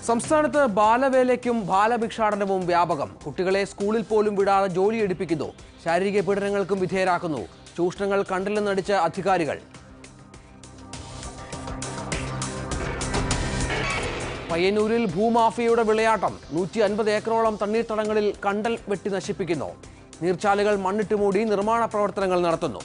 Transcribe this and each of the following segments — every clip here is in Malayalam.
സംസ്ഥാനത്ത് ബാലവേലയ്ക്കും ബാലഭിക്ഷാടനവും വ്യാപകം കുട്ടികളെ സ്കൂളിൽ പോലും വിടാതെ ജോലി എടുപ്പിക്കുന്നു ശാരീരിക പീഡനങ്ങൾക്കും വിധേയരാക്കുന്നു ചൂഷണങ്ങൾ കണ്ടില്ലെന്നടിച്ച അധികാരികൾ പയ്യന്നൂരിൽ ഭൂമാഫിയയുടെ വിളയാട്ടം നൂറ്റി അൻപത് ഏക്കറോളം തണ്ണീർത്തടങ്ങളിൽ കണ്ടൽ വെട്ടി നശിപ്പിക്കുന്നു നീർച്ചാലുകൾ മണ്ണിട്ട് മൂടി നിർമ്മാണ പ്രവർത്തനങ്ങൾ നടത്തുന്നു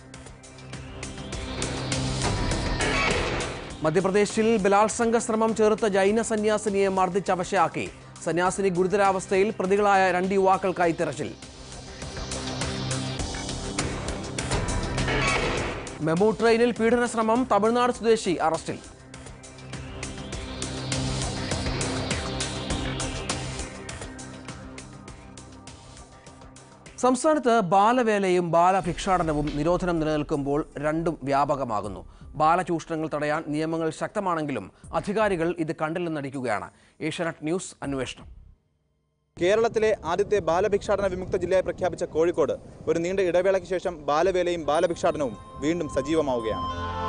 മധ്യപ്രദേശിൽ ബലാത്സംഗ ശ്രമം ചേർത്ത ജൈന സന്യാസിനിയെ മർദ്ദിച്ച് അവശയാക്കി സന്യാസിനി ഗുരുതരാവസ്ഥയിൽ പ്രതികളായ രണ്ട് യുവാക്കൾക്കായി തെരച്ചിൽ മെമു ട്രെയിനിൽ പീഡന ശ്രമം തമിഴ്നാട് സ്വദേശി അറസ്റ്റിൽ സംസ്ഥാനത്ത് ബാലവേലയും ബാലഭിക്ഷാടനവും നിരോധനം നിലനിൽക്കുമ്പോൾ രണ്ടും വ്യാപകമാകുന്നു ബാലചൂഷണങ്ങൾ തടയാൻ നിയമങ്ങൾ ശക്തമാണെങ്കിലും അധികാരികൾ ഇത് കണ്ടില്ലെന്നടിക്കുകയാണ് ഏഷ്യാനെറ്റ് ന്യൂസ് അന്വേഷണം കേരളത്തിലെ ആദ്യത്തെ ബാലഭിക്ഷാടന വിമുക്ത ജില്ലയായി പ്രഖ്യാപിച്ച കോഴിക്കോട് ഒരു നീണ്ട ഇടവേളയ്ക്ക് ശേഷം ബാലവേലയും ബാലഭിക്ഷാടനവും വീണ്ടും സജീവമാവുകയാണ്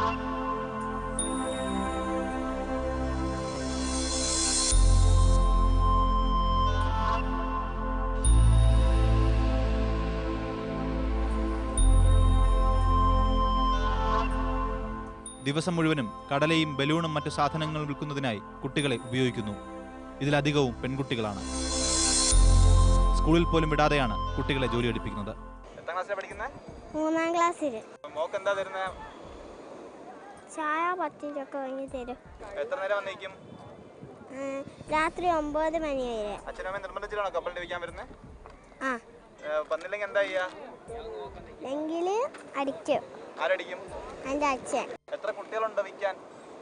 ദിവസം മുഴുവനും കടലയും ബലൂണും മറ്റു സാധനങ്ങൾ വിൽക്കുന്നതിനായി കുട്ടികളെ ഉപയോഗിക്കുന്നു ഇതിലധികവും പെൺകുട്ടികളാണ് സ്കൂളിൽ പോലും വിടാതെയാണ് കുട്ടികളെ ജോലി എടുപ്പിക്കുന്നത് എത്രാം ക്ലാസ്സിലാണ് പഠിക്കുന്നത് മൂന്നാം ക്ലാസ്സിൽ മോക്ക് എന്താ തരുന്നത് ചായ പത്തിരൊക്കെ വാങ്ങി തരും എത്ര നേരം വന്നേക്കും ഉം, രാത്രി ഒമ്പത് മണി വരെ അച്ഛനമ്മ നിർബന്ധിച്ചിട്ടാണോ കപ്പലിൽ വിൽക്കാൻ വരുന്നത് ആ വന്നില്ലെങ്കിൽ എന്താ ചെയ്യാ എങ്കിൽ അടിക്കും ആരടിക്കും എൻ്റെ അച്ഛൻ എത്ര കുട്ടികളുണ്ട് വിൽക്കാൻ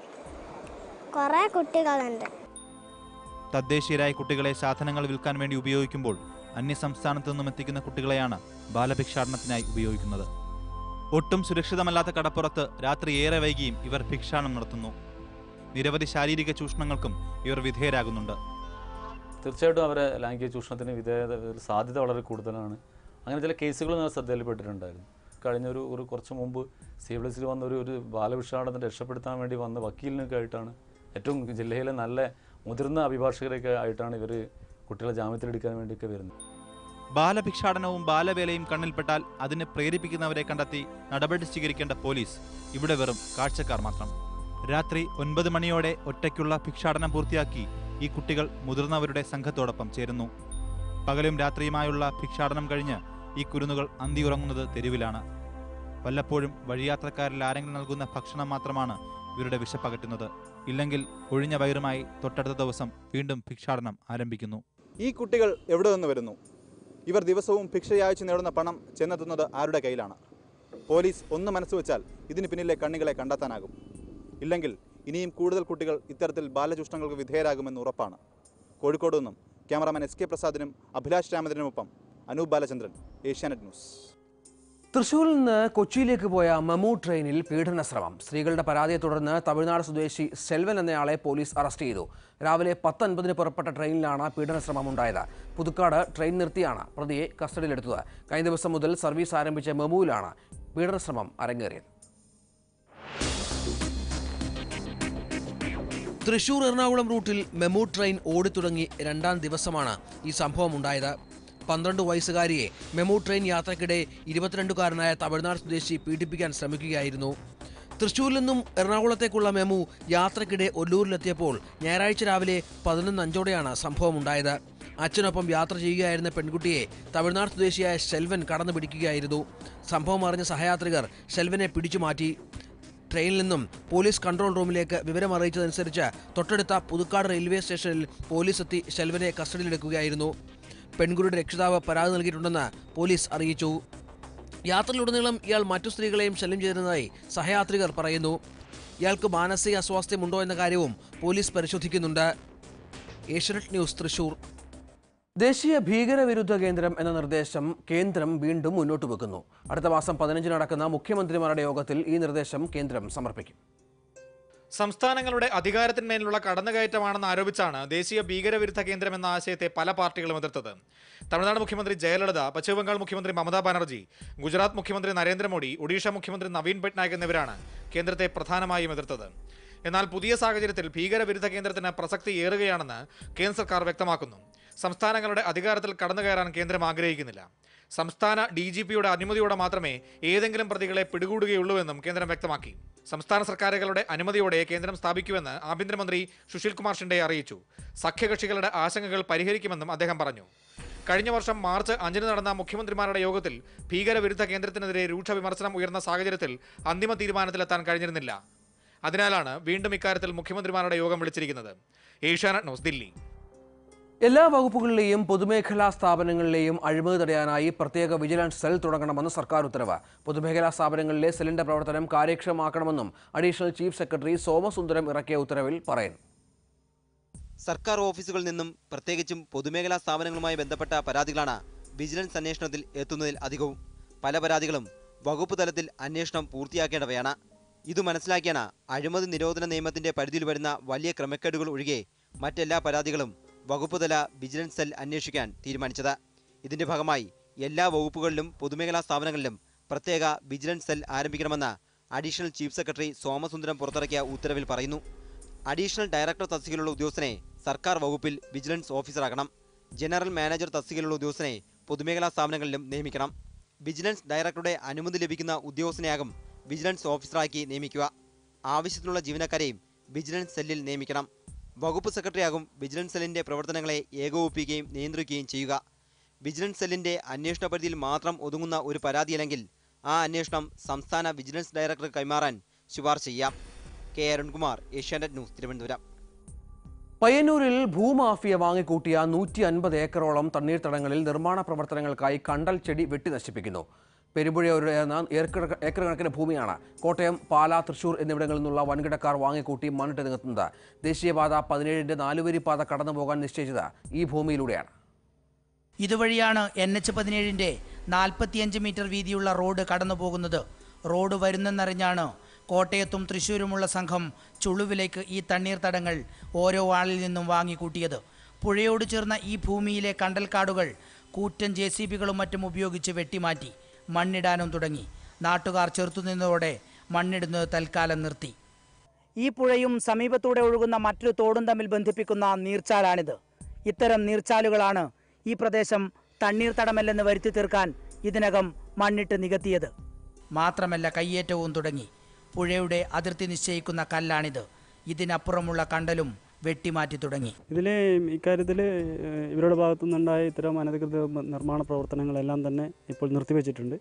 കുറേ കുട്ടികളുണ്ട് തദ്ദേശീയരായ കുട്ടികളെ സാധനങ്ങൾ വിൽക്കാൻ വേണ്ടി ഉപയോഗിക്കുമ്പോൾ അന്യസംസ്ഥാനത്തു നിന്നും എത്തിക്കുന്ന കുട്ടികളെയാണ് ബാലഭിക്ഷാടനത്തിനായി ഉപയോഗിക്കുന്നത് ഒട്ടും സുരക്ഷിതമല്ലാത്ത കടപ്പുറത്ത് രാത്രി ഏറെ വൈകിയും ഇവർ ഭിക്ഷാടനം നടത്തുന്നു നിരവധി ശാരീരിക ചൂഷണങ്ങൾക്കും ഇവർ വിധേയരാകുന്നുണ്ട് തീർച്ചയായിട്ടും അവരെ ലൈംഗിക ചൂഷണത്തിന് വിധേയത ഒരു സാധ്യത വളരെ കൂടുതലാണ് അങ്ങനെ ചില കേസുകൾ ഞാൻ ശ്രദ്ധയിൽപ്പെട്ടിട്ടുണ്ടായിരുന്നു കഴിഞ്ഞ ഒരു ഒരു കുറച്ച് മുമ്പ് സി എസിൽ വന്ന ഒരു ഒരു ബാലവിഷാടനത്തെ രക്ഷപ്പെടുത്താൻ വേണ്ടി വന്ന വക്കീലിനൊക്കെ ആയിട്ടാണ് ഏറ്റവും ജില്ലയിലെ നല്ല മുതിർന്ന അഭിഭാഷകരൊക്കെ ആയിട്ടാണ് ഇവർ കുട്ടികളെ ജാമ്യത്തിലെടുക്കാൻ വേണ്ടിയൊക്കെ വരുന്നത് ബാലഭിക്ഷാടനവും ബാലവേലയും കണ്ണിൽപ്പെട്ടാൽ അതിനെ പ്രേരിപ്പിക്കുന്നവരെ കണ്ടെത്തി നടപടി സ്വീകരിക്കേണ്ട പോലീസ് ഇവിടെ വെറും കാഴ്ചക്കാർ മാത്രം രാത്രി ഒൻപത് മണിയോടെ ഒറ്റയ്ക്കുള്ള ഭിക്ഷാടനം പൂർത്തിയാക്കി ഈ കുട്ടികൾ മുതിർന്നവരുടെ സംഘത്തോടൊപ്പം ചേരുന്നു പകലും രാത്രിയുമായുള്ള ഭിക്ഷാടനം കഴിഞ്ഞ് ഈ കുരുന്നുകൾ അന്തിയുറങ്ങുന്നത് തെരുവിലാണ് വല്ലപ്പോഴും വഴിയാത്രക്കാരിൽ ആരെങ്കിലും നൽകുന്ന ഭക്ഷണം മാത്രമാണ് ഇവരുടെ വിശപ്പകറ്റുന്നത് ഇല്ലെങ്കിൽ ഒഴിഞ്ഞ വയറുമായി തൊട്ടടുത്ത ദിവസം വീണ്ടും ഭിക്ഷാടനം ആരംഭിക്കുന്നു ഈ കുട്ടികൾ എവിടെ നിന്ന് വരുന്നു ഇവർ ദിവസവും ഭിക്ഷയാഴ്ച നേടുന്ന പണം ചെന്നെത്തുന്നത് ആരുടെ കയ്യിലാണ് പോലീസ് ഒന്ന് മനസ്സ് വെച്ചാൽ ഇതിന് പിന്നിലെ കണ്ണികളെ കണ്ടെത്താനാകും ഇല്ലെങ്കിൽ ഇനിയും കൂടുതൽ കുട്ടികൾ ഇത്തരത്തിൽ ബാലചൂഷണങ്ങൾക്ക് വിധേയരാകുമെന്ന് ഉറപ്പാണ് കോഴിക്കോട് നിന്നും ക്യാമറാമാൻ എസ് കെ പ്രസാദിനും അഭിലാഷ് രാമചന്ദ്രനുമൊപ്പം അനൂപ് ബാലചന്ദ്രൻ ഏഷ്യാനെറ്റ് ന്യൂസ് തൃശൂരിൽ നിന്ന് കൊച്ചിയിലേക്ക് പോയ മെമു ട്രെയിനിൽ പീഡന ശ്രമം സ്ത്രീകളുടെ പരാതിയെ തുടർന്ന് തമിഴ്നാട് സ്വദേശി സെൽവൻ എന്നയാളെ പോലീസ് അറസ്റ്റ് ചെയ്തു രാവിലെ പത്ത് അൻപതിന് പുറപ്പെട്ട ട്രെയിനിലാണ് പീഡന ശ്രമം ഉണ്ടായത് പുതുക്കാട് ട്രെയിൻ നിർത്തിയാണ് പ്രതിയെ കസ്റ്റഡിയിലെടുത്തത് കഴിഞ്ഞ ദിവസം മുതൽ സർവീസ് ആരംഭിച്ച മെമുവിലാണ് പീഡന ശ്രമം അരങ്ങേറിയത് തൃശൂർ എറണാകുളം റൂട്ടിൽ മെമു ട്രെയിൻ ഓടിത്തുടങ്ങി രണ്ടാം ദിവസമാണ് ഈ സംഭവം ഉണ്ടായത് പന്ത്രണ്ട് വയസ്സുകാരിയെ മെമു ട്രെയിൻ യാത്രക്കിടെ ഇരുപത്തിരണ്ടുകാരനായ തമിഴ്നാട് സ്വദേശി പീഡിപ്പിക്കാൻ ശ്രമിക്കുകയായിരുന്നു തൃശൂരിൽ നിന്നും എറണാകുളത്തേക്കുള്ള മെമു യാത്രക്കിടെ ഒല്ലൂരിലെത്തിയപ്പോൾ ഞായറാഴ്ച രാവിലെ പതിനൊന്ന് അഞ്ചോടെയാണ് സംഭവം ഉണ്ടായത് അച്ഛനൊപ്പം യാത്ര ചെയ്യുകയായിരുന്ന പെൺകുട്ടിയെ തമിഴ്നാട് സ്വദേശിയായ ഷെൽവൻ കടന്നു പിടിക്കുകയായിരുന്നു സംഭവം അറിഞ്ഞ സഹയാത്രികർ ഷെൽവനെ പിടിച്ചുമാറ്റി ട്രെയിനിൽ നിന്നും പോലീസ് കൺട്രോൾ റൂമിലേക്ക് വിവരം അറിയിച്ചതനുസരിച്ച് തൊട്ടടുത്ത പുതുക്കാട് റെയിൽവേ സ്റ്റേഷനിൽ പോലീസ് എത്തി ഷെൽവനെ കസ്റ്റഡിയിലെടുക്കുകയായിരുന്നു പെൺകുട്ടിയുടെ രക്ഷിതാവ് പരാതി നൽകിയിട്ടുണ്ടെന്ന് പോലീസ് അറിയിച്ചു യാത്രയിലുടനീളം ഇയാൾ മറ്റു സ്ത്രീകളെയും ശല്യം ചെയ്തിരുന്നതായി സഹയാത്രികർ പറയുന്നു ഇയാൾക്ക് മാനസിക അസ്വാസ്ഥ്യമുണ്ടോ എന്ന കാര്യവും പോലീസ് പരിശോധിക്കുന്നുണ്ട് ഏഷ്യനെറ്റ് ന്യൂസ് തൃശൂർ ദേശീയ ഭീകരവിരുദ്ധ കേന്ദ്രം എന്ന നിർദ്ദേശം കേന്ദ്രം വീണ്ടും മുന്നോട്ട് വെക്കുന്നു അടുത്ത മാസം പതിനഞ്ചിന് നടക്കുന്ന മുഖ്യമന്ത്രിമാരുടെ യോഗത്തിൽ ഈ നിർദ്ദേശം കേന്ദ്രം സമർപ്പിക്കും സംസ്ഥാനങ്ങളുടെ അധികാരത്തിന്മേലുള്ള കടന്നുകയറ്റമാണെന്ന് ആരോപിച്ചാണ് ദേശീയ ഭീകരവിരുദ്ധ കേന്ദ്രം എന്ന ആശയത്തെ പല പാർട്ടികളും എതിർത്തത് തമിഴ്നാട് മുഖ്യമന്ത്രി ജയലളിത പശ്ചിമബംഗാൾ മുഖ്യമന്ത്രി മമതാ ബാനർജി ഗുജറാത്ത് മുഖ്യമന്ത്രി നരേന്ദ്രമോദി ഒഡീഷ മുഖ്യമന്ത്രി നവീൻ പട്നായിക് എന്നിവരാണ് കേന്ദ്രത്തെ പ്രധാനമായും എതിർത്തത് എന്നാൽ പുതിയ സാഹചര്യത്തിൽ ഭീകരവിരുദ്ധ കേന്ദ്രത്തിന് പ്രസക്തി ഏറുകയാണെന്ന് കേന്ദ്ര സർക്കാർ വ്യക്തമാക്കുന്നു സംസ്ഥാനങ്ങളുടെ അധികാരത്തിൽ കടന്നുകയറാൻ കേന്ദ്രം ആഗ്രഹിക്കുന്നില്ല സംസ്ഥാന ഡി ജി പിയുടെ അനുമതിയോടെ മാത്രമേ ഏതെങ്കിലും പ്രതികളെ പിടികൂടുകയുള്ളൂവെന്നും കേന്ദ്രം വ്യക്തമാക്കി സംസ്ഥാന സർക്കാരുകളുടെ അനുമതിയോടെ കേന്ദ്രം സ്ഥാപിക്കുമെന്ന് ആഭ്യന്തരമന്ത്രി സുശീൽ കുമാർ ഷിൻഡെ അറിയിച്ചു സഖ്യകക്ഷികളുടെ ആശങ്കകൾ പരിഹരിക്കുമെന്നും അദ്ദേഹം പറഞ്ഞു കഴിഞ്ഞ വർഷം മാർച്ച് അഞ്ചിന് നടന്ന മുഖ്യമന്ത്രിമാരുടെ യോഗത്തിൽ ഭീകരവിരുദ്ധ കേന്ദ്രത്തിനെതിരെ രൂക്ഷ വിമർശനം ഉയർന്ന സാഹചര്യത്തിൽ അന്തിമ തീരുമാനത്തിലെത്താൻ കഴിഞ്ഞിരുന്നില്ല അതിനാലാണ് വീണ്ടും ഇക്കാര്യത്തിൽ മുഖ്യമന്ത്രിമാരുടെ യോഗം വിളിച്ചിരിക്കുന്നത് ഏഷ്യാനെറ്റ് ന്യൂസ് ദില്ലി എല്ലാ വകുപ്പുകളിലെയും പൊതുമേഖലാ സ്ഥാപനങ്ങളിലെയും അഴിമതി തടയാനായി പ്രത്യേക വിജിലൻസ് സെൽ തുടങ്ങണമെന്ന് സർക്കാർ ഉത്തരവ് പൊതുമേഖലാ സ്ഥാപനങ്ങളിലെ സെല്ലിന്റെ പ്രവർത്തനം കാര്യക്ഷമമാക്കണമെന്നും അഡീഷണൽ ചീഫ് സെക്രട്ടറി സോമസുന്ദരം ഇറക്കിയ ഉത്തരവിൽ പറയുന്നു സർക്കാർ ഓഫീസുകളിൽ നിന്നും പ്രത്യേകിച്ചും പൊതുമേഖലാ സ്ഥാപനങ്ങളുമായി ബന്ധപ്പെട്ട പരാതികളാണ് വിജിലൻസ് അന്വേഷണത്തിൽ എത്തുന്നതിൽ അധികവും പല പരാതികളും വകുപ്പ് തലത്തിൽ അന്വേഷണം പൂർത്തിയാക്കേണ്ടവയാണ് ഇത് മനസ്സിലാക്കിയാണ് അഴിമതി നിരോധന നിയമത്തിന്റെ പരിധിയിൽ വരുന്ന വലിയ ക്രമക്കേടുകൾ ഒഴികെ മറ്റെല്ലാ പരാതികളും വകുപ്പ് തല വിജിലൻസ് സെൽ അന്വേഷിക്കാൻ തീരുമാനിച്ചത് ഇതിന്റെ ഭാഗമായി എല്ലാ വകുപ്പുകളിലും പൊതുമേഖലാ സ്ഥാപനങ്ങളിലും പ്രത്യേക വിജിലൻസ് സെൽ ആരംഭിക്കണമെന്ന് അഡീഷണൽ ചീഫ് സെക്രട്ടറി സോമസുന്ദരം പുറത്തിറക്കിയ ഉത്തരവിൽ പറയുന്നു അഡീഷണൽ ഡയറക്ടർ തസ്തികയിലുള്ള ഉദ്യോഗസ്ഥനെ സർക്കാർ വകുപ്പിൽ വിജിലൻസ് ഓഫീസറാക്കണം ജനറൽ മാനേജർ തസ്തികയിലുള്ള ഉദ്യോഗസ്ഥനെ പൊതുമേഖലാ സ്ഥാപനങ്ങളിലും നിയമിക്കണം വിജിലൻസ് ഡയറക്ടറുടെ അനുമതി ലഭിക്കുന്ന ഉദ്യോഗസ്ഥനെയാകും വിജിലൻസ് ഓഫീസറാക്കി നിയമിക്കുക ആവശ്യത്തിനുള്ള ജീവനക്കാരെയും വിജിലൻസ് സെല്ലിൽ നിയമിക്കണം വകുപ്പ് സെക്രട്ടറിയാകും വിജിലൻസ് സെല്ലിന്റെ പ്രവർത്തനങ്ങളെ ഏകോപിപ്പിക്കുകയും നിയന്ത്രിക്കുകയും ചെയ്യുക വിജിലൻസ് സെല്ലിന്റെ അന്വേഷണ പരിധിയിൽ മാത്രം ഒതുങ്ങുന്ന ഒരു പരാതിയല്ലെങ്കിൽ ആ അന്വേഷണം സംസ്ഥാന വിജിലൻസ് ഡയറക്ടർക്ക് കൈമാറാൻ ശുപാർശ ചെയ്യാം കെ അരുൺകുമാർ ഏഷ്യാനെറ്റ് ന്യൂസ് തിരുവനന്തപുരം പയ്യന്നൂരിൽ ഭൂമാഫിയ വാങ്ങിക്കൂട്ടിയ നൂറ്റി അൻപത് ഏക്കറോളം തണ്ണീർത്തടങ്ങളിൽ നിർമ്മാണ പ്രവർത്തനങ്ങൾക്കായി കണ്ടൽ ചെടി വെട്ടി നശിപ്പിക്കുന്നു പെരുമ്പുഴയുടെ ഏക്കർ ഏക്കർ കണക്കിന് ഭൂമിയാണ് കോട്ടയം പാലാ തൃശൂർ എന്നിവിടങ്ങളിൽ നിന്നുള്ള വൻകിടക്കാർ വാങ്ങിക്കൂട്ടി മണ്ണിട്ട് നികത്തുന്നത് ദേശീയപാത പതിനേഴിന്റെ നാലുവരി പാത കടന്നു പോകാൻ നിശ്ചയിച്ചത് ഈ ഭൂമിയിലൂടെയാണ് ഇതുവഴിയാണ് എൻ എച്ച് പതിനേഴിൻ്റെ നാൽപ്പത്തിയഞ്ച് മീറ്റർ വീതിയുള്ള റോഡ് കടന്നു പോകുന്നത് റോഡ് വരുന്നെന്നറിഞ്ഞാണ് കോട്ടയത്തും തൃശ്ശൂരുമുള്ള സംഘം ചുളുവിലേക്ക് ഈ തണ്ണീർത്തടങ്ങൾ ഓരോ ആളിൽ നിന്നും വാങ്ങിക്കൂട്ടിയത് പുഴയോട് ചേർന്ന ഈ ഭൂമിയിലെ കണ്ടൽക്കാടുകൾ കൂറ്റൻ ജെ സി ബികളും മറ്റും ഉപയോഗിച്ച് വെട്ടിമാറ്റി മണ്ണിടാനും തുടങ്ങി നാട്ടുകാർ ചെറുത്തുനിന്നതോടെ മണ്ണിടുന്നത് തൽക്കാലം നിർത്തി ഈ പുഴയും സമീപത്തൂടെ ഒഴുകുന്ന മറ്റൊരു തോടും തമ്മിൽ ബന്ധിപ്പിക്കുന്ന നീർച്ചാലാണിത് ഇത്തരം നീർച്ചാലുകളാണ് ഈ പ്രദേശം തണ്ണീർത്തടമല്ലെന്ന് വരുത്തി തീർക്കാൻ ഇതിനകം മണ്ണിട്ട് നികത്തിയത് മാത്രമല്ല കയ്യേറ്റവും തുടങ്ങി പുഴയുടെ അതിർത്തി നിശ്ചയിക്കുന്ന കല്ലാണിത് ഇതിനപ്പുറമുള്ള കണ്ടലും വെട്ടിമാറ്റി തുടങ്ങി ഇതിൽ ഇക്കാര്യത്തിൽ ഇവരുടെ ഭാഗത്തു നിന്നുണ്ടായ ഇത്തരം അനധികൃത നിർമ്മാണ പ്രവർത്തനങ്ങളെല്ലാം തന്നെ ഇപ്പോൾ നിർത്തിവെച്ചിട്ടുണ്ട്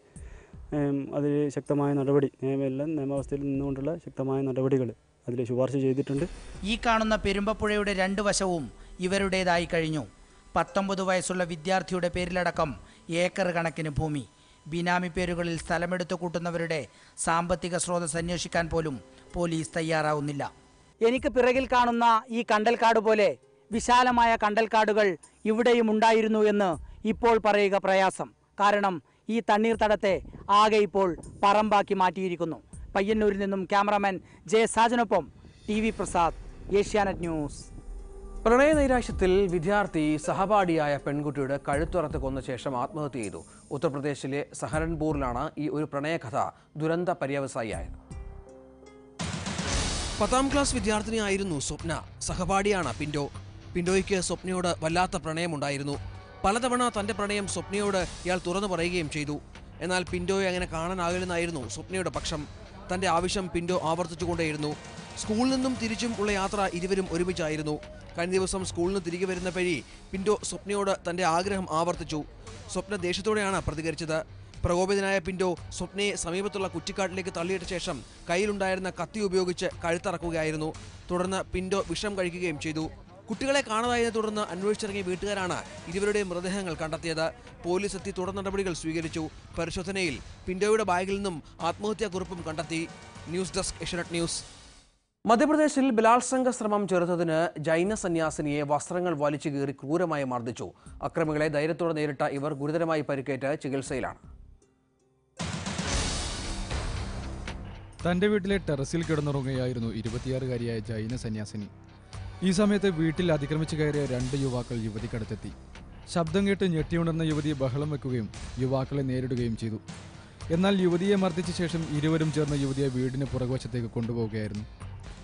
അതിൽ ശക്തമായ നടപടി നിയമമെല്ലാം നിയമവ്യവസ്ഥയിൽ നിന്നുകൊണ്ടുള്ള ശക്തമായ നടപടികൾ അതിൽ ശുപാർശ ചെയ്തിട്ടുണ്ട് ഈ കാണുന്ന പെരുമ്പപ്പുഴയുടെ രണ്ട് വശവും ഇവരുടേതായി കഴിഞ്ഞു പത്തൊമ്പത് വയസ്സുള്ള വിദ്യാർത്ഥിയുടെ പേരിലടക്കം ഏക്കർ കണക്കിന് ഭൂമി ബിനാമി പേരുകളിൽ സ്ഥലമെടുത്തു കൂട്ടുന്നവരുടെ സാമ്പത്തിക സ്രോതസ് അന്വേഷിക്കാൻ പോലും പോലീസ് തയ്യാറാവുന്നില്ല എനിക്ക് പിറകിൽ കാണുന്ന ഈ കണ്ടൽക്കാട് പോലെ വിശാലമായ കണ്ടൽക്കാടുകൾ ഇവിടെയും ഉണ്ടായിരുന്നു എന്ന് ഇപ്പോൾ പറയുക പ്രയാസം കാരണം ഈ തണ്ണീർത്തടത്തെ ആകെ ഇപ്പോൾ പറമ്പാക്കി മാറ്റിയിരിക്കുന്നു പയ്യന്നൂരിൽ നിന്നും ക്യാമറാമാൻ ജെ സാജനൊപ്പം T V Prasad Asianet news പ്രണയ നൈരാശ്യത്തിൽ വിദ്യാർത്ഥി സഹപാഠിയായ പെൺകുട്ടിയുടെ കഴുത്തുറത്ത് കൊന്ന ശേഷം ആത്മഹത്യ ചെയ്തു ഉത്തർപ്രദേശിലെ സഹരൻപൂരിലാണ് ഈ ഒരു പ്രണയകഥ ദുരന്ത പര്യവസായിയായത് പത്താം ക്ലാസ് വിദ്യാർത്ഥിനിയായിരുന്നു സ്വപ്ന സഹപാഠിയാണ് പിൻഡോ പിൻഡോയ്ക്ക് സ്വപ്നയോട് വല്ലാത്ത പ്രണയമുണ്ടായിരുന്നു പലതവണ തന്റെ പ്രണയം സ്വപ്നയോട് ഇയാൾ തുറന്നു പറയുകയും ചെയ്തു എന്നാൽ പിൻഡോയെ അങ്ങനെ കാണാനാകില്ലെന്നായിരുന്നു സ്വപ്നയുടെ പക്ഷം തന്റെ ആവശ്യം പിൻഡോ ആവർത്തിച്ചുകൊണ്ടേയിരുന്നു സ്കൂളിൽ നിന്നും തിരിച്ചും ഉള്ള യാത്ര ഇരുവരും ഒരുമിച്ചായിരുന്നു കഴിഞ്ഞ ദിവസം സ്കൂളിൽ നിന്ന് തിരികെ വരുന്ന വഴി പിൻഡോ സ്വപ്നയോട് തന്റെ ആഗ്രഹം ആവർത്തിച്ചു സ്വപ്ന ദേഷ്യത്തോടെയാണ് പ്രതികരിച്ചത് പ്രകോപിതനായ പിൻഡോ സ്വപ്നയെ സമീപത്തുള്ള കുറ്റിക്കാട്ടിലേക്ക് തള്ളിയിട്ട ശേഷം കയ്യിലുണ്ടായിരുന്ന കത്തി ഉപയോഗിച്ച് കഴുത്തറക്കുകയായിരുന്നു തുടർന്ന് പിൻഡോ വിഷം കഴിക്കുകയും ചെയ്തു കുട്ടികളെ കാണാതായതിനെ തുടർന്ന് അന്വേഷിച്ചിറങ്ങിയ വീട്ടുകാരാണ് ഇരുവരുടെയും മൃതദേഹങ്ങൾ കണ്ടെത്തിയത് പോലീസ് എത്തി തുടർ നടപടികൾ സ്വീകരിച്ചു പരിശോധനയിൽ പിൻഡോയുടെ ബാഗിൽ നിന്നും ആത്മഹത്യാക്കുറിപ്പും കണ്ടെത്തി ന്യൂസ് ഡെസ്ക് ഏഷ്യനെറ്റ് ന്യൂസ് മധ്യപ്രദേശിൽ ബലാത്സംഗ ശ്രമം ചെറുത്തതിന് ജൈന സന്യാസിനിയെ വസ്ത്രങ്ങൾ വലിച്ചു കീറി ക്രൂരമായി മർദ്ദിച്ചു അക്രമികളെ ധൈര്യത്തോടെ നേരിട്ട ഇവർ ഗുരുതരമായി പരിക്കേറ്റ് ചികിത്സയിലാണ് തന്റെ വീട്ടിലെ ടെറസിൽ കിടന്നുറങ്ങുകയായിരുന്നു ഇരുപത്തിയാറുകാരിയായ ജൈന സന്യാസിനി ഈ സമയത്ത് വീട്ടിൽ അതിക്രമിച്ചു കയറിയ രണ്ട് യുവാക്കൾ യുവതിക്കടുത്തെത്തി ശബ്ദം കേട്ട് ഞെട്ടിയുണർന്ന യുവതി ബഹളം വെക്കുകയും യുവാക്കളെ നേരിടുകയും ചെയ്തു എന്നാൽ യുവതിയെ മർദ്ദിച്ച ശേഷം ഇരുവരും ചേർന്ന് യുവതിയെ വീടിന് പുറകുവശത്തേക്ക് കൊണ്ടുപോവുകയായിരുന്നു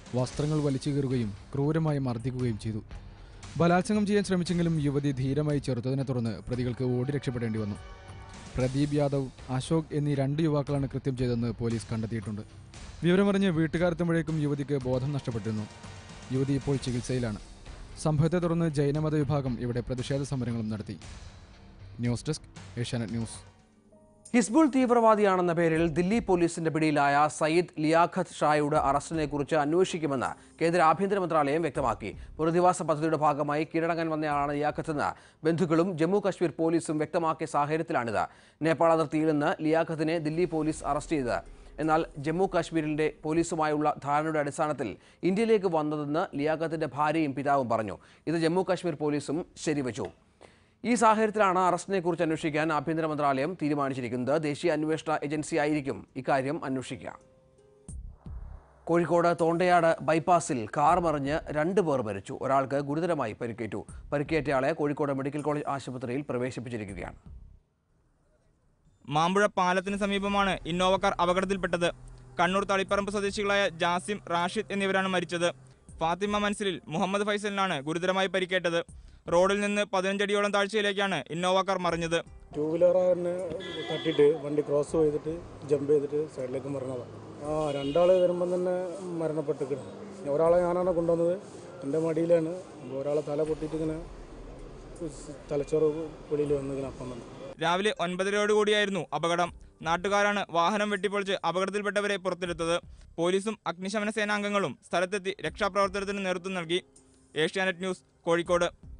വസ്ത്രങ്ങൾ വലിച്ചു കീറുകയും ക്രൂരമായി മർദ്ദിക്കുകയും ചെയ്തു ബലാത്സംഗം ചെയ്യാൻ ശ്രമിച്ചെങ്കിലും യുവതി ധീരമായി ചെറുത്തതിനെ തുടർന്ന് പ്രതികൾക്ക് ഓടി രക്ഷപ്പെടേണ്ടി വന്നു പ്രദീപ് യാദവ് അശോക് എന്നീ രണ്ട് യുവാക്കളാണ് കൃത്യം ചെയ്തതെന്ന് പോലീസ് കണ്ടെത്തിയിട്ടുണ്ട് വിവരമറിഞ്ഞ് വീട്ടുകാരെത്തുമ്പോഴേക്കും യുവതിക്ക് ബോധം നഷ്ടപ്പെട്ടിരുന്നു യുവതി ഇപ്പോൾ ചികിത്സയിലാണ് സംഭവത്തെ തുടർന്ന് ജൈനമത വിഭാഗം ഇവിടെ പ്രതിഷേധ സമരങ്ങളും നടത്തി news desk Asianet news Hizbul തീവ്രവാദിയാണെന്ന പേരിൽ ദില്ലി പോലീസിന്റെ പിടിയിലായ സയ്യിദ് ലിയാഖത്ത് ഷായുടെ അറസ്റ്റിനെ കുറിച്ച് അന്വേഷിക്കുമെന്ന് കേന്ദ്ര ആഭ്യന്തര മന്ത്രാലയം വ്യക്തമാക്കി പുനരധിവാസ പദ്ധതിയുടെ ഭാഗമായി കീഴടങ്ങാൻ വന്നയാളാണ് ലിയാഖത്തെന്ന് ബന്ധുക്കളും ജമ്മു കശ്മീർ പോലീസും വ്യക്തമാക്കിയ സാഹചര്യത്തിലാണിത് നേപ്പാൾ അതിർത്തിയിൽ നിന്ന് ലിയാഖത്തിനെ ദില്ലി പോലീസ് അറസ്റ്റ് ചെയ്തത് എന്നാൽ ജമ്മു കാശ്മീരിന്റെ പോലീസുമായുള്ള ധാരണയുടെ അടിസ്ഥാനത്തിൽ ഇന്ത്യയിലേക്ക് വന്നതെന്ന് ലിയാഖത്തിന്റെ ഭാര്യയും പിതാവും പറഞ്ഞു ഇത് ജമ്മു കാശ്മീർ പോലീസും ശരിവച്ചു ഈ സാഹചര്യത്തിലാണ് അറസ്റ്റിനെ കുറിച്ച് അന്വേഷിക്കാൻ ആഭ്യന്തര മന്ത്രാലയം തീരുമാനിച്ചിരിക്കുന്നത് ദേശീയ അന്വേഷണ ഏജൻസി ആയിരിക്കും ഇക്കാര്യം അന്വേഷിക്കുക കോഴിക്കോട് തോണ്ടയാട് ബൈപ്പാസിൽ കാർ മറിഞ്ഞ് രണ്ട് പേർ മരിച്ചു ഒരാൾക്ക് ഗുരുതരമായി പരിക്കേറ്റു പരിക്കേറ്റയാളെ കോഴിക്കോട് മെഡിക്കൽ കോളേജ് ആശുപത്രിയിൽ പ്രവേശിപ്പിച്ചിരിക്കുകയാണ് മാമ്പുഴ പാലത്തിന് സമീപമാണ് ഇന്നോവ കാർ അപകടത്തിൽപ്പെട്ടത് കണ്ണൂർ തളിപ്പറമ്പ് സ്വദേശികളായ ജാസിം റാഷിദ് എന്നിവരാണ് മരിച്ചത് ഫാത്തിമ മൻസിലിൽ മുഹമ്മദ് ഫൈസലിനാണ് ഗുരുതരമായി പരിക്കേറ്റത് റോഡിൽ നിന്ന് പതിനഞ്ചടിയോളം താഴ്ചയിലേക്കാണ് ഇന്നോവ കാർ മറിഞ്ഞത് ടൂ വീലറിനെ തട്ടിയിട്ട് വണ്ടി ക്രോസ് ചെയ്തിട്ട് ജമ്പ് ചെയ്തിട്ട് സൈഡിലേക്ക് മരണതാണ് ആ രണ്ടാൾ വരുമ്പം തന്നെ മരണപ്പെട്ടിരിക്കണം ഒരാളെ ഞാനാണ് കൊണ്ടുവന്നത് എൻ്റെ മടിയിലാണ് അപ്പോൾ ഒരാളെ തല പൊട്ടിയിട്ട് ഇങ്ങനെ തലച്ചോറ് വെളിയിൽ വന്നിങ്ങനെ അപ്പം തന്നെ രാവിലെ ഒൻപതരയോടുകൂടിയായിരുന്നു അപകടം നാട്ടുകാരാണ് വാഹനം വെട്ടിപ്പൊളിച്ച് അപകടത്തിൽപ്പെട്ടവരെ പുറത്തെടുത്തത് പോലീസും അഗ്നിശമന സേനാംഗങ്ങളും സ്ഥലത്തെത്തി രക്ഷാപ്രവർത്തനത്തിന് നേതൃത്വം നൽകി ഏഷ്യാനെറ്റ് ന്യൂസ് കോഴിക്കോട്